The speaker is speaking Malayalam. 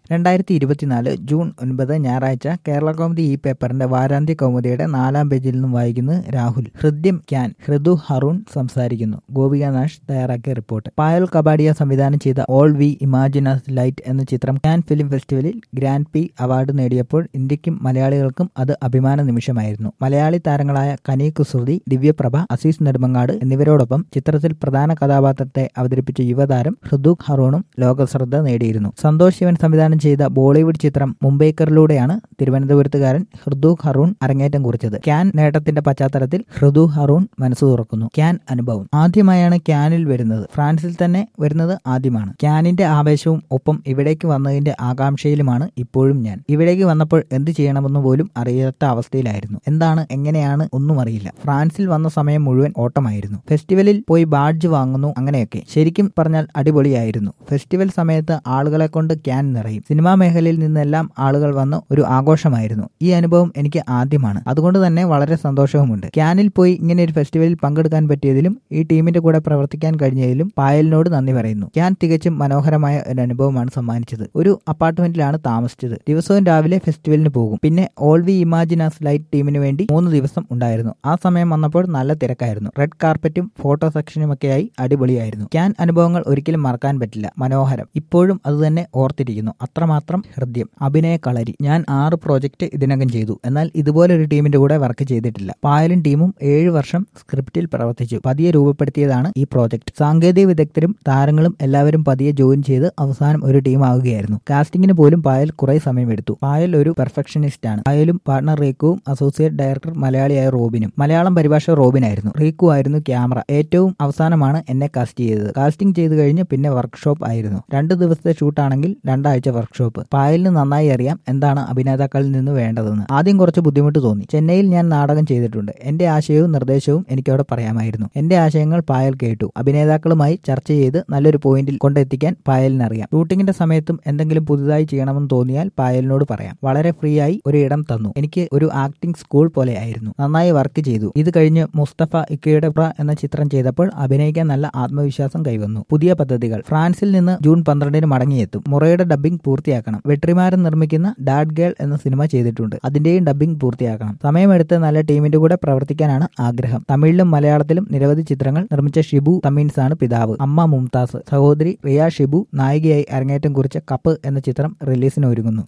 രണ്ടായിരത്തി ഇരുപത്തിനാല് ജൂൺ ഒൻപത് ഞായറാഴ്ച കേരള കൗമുദി ഈ പേപ്പറിന്റെ വാരാന്ത്യ കൗമുദിയുടെ നാലാം പേജിൽ നിന്നും വായിക്കുന്നത് രാഹുൽ ഹൃദ്യം ക്യാൻ ഹൃദു ഹറൂൺ സംസാരിക്കുന്നു ഗോപിക നാഷ് തയ്യാറാക്കിയ റിപ്പോർട്ട് പായൽ കബാഡിയ സംവിധാനം ചെയ്ത ഓൾ വി ഇമാജിനസ് ലൈറ്റ് എന്ന ചിത്രം ക്യാൻ ഫിലിം ഫെസ്റ്റിവലിൽ ഗ്രാൻഡ് പി അവാർഡ് നേടിയപ്പോൾ ഇന്ത്യക്കും മലയാളികൾക്കും അത് അഭിമാന നിമിഷമായിരുന്നു മലയാളി താരങ്ങളായ കനി കുസൃതി ദിവ്യപ്രഭ അസീസ് നെടുമങ്ങാട് എന്നിവരോടൊപ്പം ചിത്രത്തിൽ പ്രധാന കഥാപാത്രത്തെ അവതരിപ്പിച്ച യുവതാരം ഹൃദുക് ഹറൂണും ലോകശ്രദ്ധ നേടിയിരുന്നു സന്തോഷ് ശിവൻ സംവിധാനം ചെയ്ത ബോളിവുഡ് ചിത്രം മുംബൈക്കറിലൂടെയാണ് തിരുവനന്തപുരത്തുകാരൻ ഹൃദു ഹറൂൺ അരങ്ങേറ്റം കുറിച്ചത് ക്യാൻ നേട്ടത്തിന്റെ പശ്ചാത്തലത്തിൽ ഹൃദു ഹറൂൺ മനസ്സു തുറക്കുന്നു ക്യാൻ അനുഭവം ആദ്യമായാണ് ക്യാനിൽ വരുന്നത് ഫ്രാൻസിൽ തന്നെ വരുന്നത് ആദ്യമാണ് ക്യാനിന്റെ ആവേശവും ഒപ്പം ഇവിടേക്ക് വന്നതിന്റെ ആകാംക്ഷയിലുമാണ് ഇപ്പോഴും ഞാൻ ഇവിടേക്ക് വന്നപ്പോൾ എന്ത് ചെയ്യണമെന്ന് പോലും അറിയാത്ത അവസ്ഥയിലായിരുന്നു എന്താണ് എങ്ങനെയാണ് ഒന്നും അറിയില്ല ഫ്രാൻസിൽ വന്ന സമയം മുഴുവൻ ഓട്ടമായിരുന്നു ഫെസ്റ്റിവലിൽ പോയി ബാഡ്ജ് വാങ്ങുന്നു അങ്ങനെയൊക്കെ ശരിക്കും പറഞ്ഞാൽ അടിപൊളിയായിരുന്നു ഫെസ്റ്റിവൽ സമയത്ത് ആളുകളെ കൊണ്ട് ക്യാൻ നിറയും സിനിമാ മേഖലയിൽ നിന്നെല്ലാം ആളുകൾ വന്ന് ഒരു ആഘോഷമായിരുന്നു ഈ അനുഭവം എനിക്ക് ആദ്യമാണ് അതുകൊണ്ട് തന്നെ വളരെ സന്തോഷവുമുണ്ട് ക്യാനിൽ പോയി ഇങ്ങനെ ഒരു ഫെസ്റ്റിവലിൽ പങ്കെടുക്കാൻ പറ്റിയതിലും ഈ ടീമിന്റെ കൂടെ പ്രവർത്തിക്കാൻ കഴിഞ്ഞതിലും പായലിനോട് നന്ദി പറയുന്നു ക്യാൻ തികച്ചും മനോഹരമായ ഒരു അനുഭവമാണ് സമ്മാനിച്ചത് ഒരു അപ്പാർട്ട്മെന്റിലാണ് താമസിച്ചത് ദിവസവും രാവിലെ ഫെസ്റ്റിവലിന് പോകും പിന്നെ ഓൾ വി ഇമാജിനാസ് ലൈറ്റ് ടീമിന് വേണ്ടി മൂന്ന് ദിവസം ഉണ്ടായിരുന്നു ആ സമയം വന്നപ്പോൾ നല്ല തിരക്കായിരുന്നു റെഡ് കാർപ്പറ്റും ഫോട്ടോ സെക്ഷനും ഒക്കെയായി അടിപൊളിയായിരുന്നു ക്യാൻ അനുഭവങ്ങൾ ഒരിക്കലും മറക്കാൻ പറ്റില്ല മനോഹരം ഇപ്പോഴും അതുതന്നെ ഓർത്തിരിക്കുന്നു അത്രമാത്രം ഹൃദ്യം അഭിനയ കളരി ഞാൻ ആറ് പ്രോജക്റ്റ് ഇതിനകം ചെയ്തു എന്നാൽ ഇതുപോലൊരു ടീമിന്റെ കൂടെ വർക്ക് ചെയ്തിട്ടില്ല പായലും ടീമും ഏഴ് വർഷം സ്ക്രിപ്റ്റിൽ പ്രവർത്തിച്ചു പതിയെ രൂപപ്പെടുത്തിയതാണ് ഈ പ്രോജക്റ്റ് സാങ്കേതിക വിദഗ്ധരും താരങ്ങളും എല്ലാവരും പതിയെ ജോയിൻ ചെയ്ത് അവസാനം ഒരു ടീം ആവുകയായിരുന്നു കാസ്റ്റിംഗിന് പോലും പായൽ കുറെ സമയമെടുത്തു പായൽ ഒരു പെർഫെക്ഷനിസ്റ്റ് ആണ് പായലും പാർട്ണർ റീക്കുവും അസോസിയേറ്റ് ഡയറക്ടർ മലയാളിയായ റോബിനും മലയാളം പരിഭാഷ റോബിനായിരുന്നു റീക്കു ആയിരുന്നു ക്യാമറ ഏറ്റവും അവസാനമാണ് എന്നെ കാസ്റ്റ് ചെയ്തത് കാസ്റ്റിംഗ് ചെയ്തു കഴിഞ്ഞ് പിന്നെ വർക്ക്ഷോപ്പ് ആയിരുന്നു രണ്ട് ദിവസത്തെ ഷൂട്ടാണെങ്കിൽ രണ്ടാഴ്ച വർക്ക്ഷോപ്പ് പായലിന് നന്നായി അറിയാം എന്താണ് അഭിനേതാക്കളിൽ നിന്ന് വേണ്ടതെന്ന് ആദ്യം കുറച്ച് ബുദ്ധിമുട്ട് തോന്നി ചെന്നൈയിൽ ഞാൻ നാടകം ചെയ്തിട്ടുണ്ട് എന്റെ ആശയവും നിർദ്ദേശവും എനിക്കവിടെ പറയാമായിരുന്നു എന്റെ ആശയങ്ങൾ പായൽ കേട്ടു അഭിനേതാക്കളുമായി ചർച്ച ചെയ്ത് നല്ലൊരു പോയിന്റിൽ കൊണ്ടെത്തിക്കാൻ പായലിനറിയാം ഷൂട്ടിങ്ങിന്റെ സമയത്തും എന്തെങ്കിലും പുതുതായി ചെയ്യണമെന്ന് തോന്നിയാൽ പായലിനോട് പറയാം വളരെ ഫ്രീ ആയി ഒരു ഇടം തന്നു എനിക്ക് ഒരു ആക്ടിംഗ് സ്കൂൾ പോലെ ആയിരുന്നു നന്നായി വർക്ക് ചെയ്തു ഇത് കഴിഞ്ഞ് മുസ്തഫ ഇക്കയുടെ പ്ര എന്ന ചിത്രം ചെയ്തപ്പോൾ അഭിനയിക്കാൻ നല്ല ആത്മവിശ്വാസം കൈവന്നു പുതിയ പദ്ധതികൾ ഫ്രാൻസിൽ നിന്ന് ജൂൺ പന്ത്രണ്ടിന് മടങ്ങിയെത്തും മുറയുടെ ഡബ്ബിംഗ് പൂർത്തിയാക്കണം വെട്രിമാരൻ നിർമ്മിക്കുന്ന ഡാഡ് ഗേൾ എന്ന സിനിമ ചെയ്തിട്ടുണ്ട് അതിന്റെയും ഡബ്ബിംഗ് പൂർത്തിയാക്കണം സമയമെടുത്ത് നല്ല ടീമിന്റെ കൂടെ പ്രവർത്തിക്കാനാണ് ആഗ്രഹം തമിഴിലും മലയാളത്തിലും നിരവധി ചിത്രങ്ങൾ നിർമ്മിച്ച ഷിബു തമീൻസ് ആണ് പിതാവ് അമ്മ മുംതാസ് സഹോദരി റിയ ഷിബു നായികയായി അരങ്ങേറ്റം കുറിച്ച കപ്പ് എന്ന ചിത്രം റിലീസിന് ഒരുങ്ങുന്നു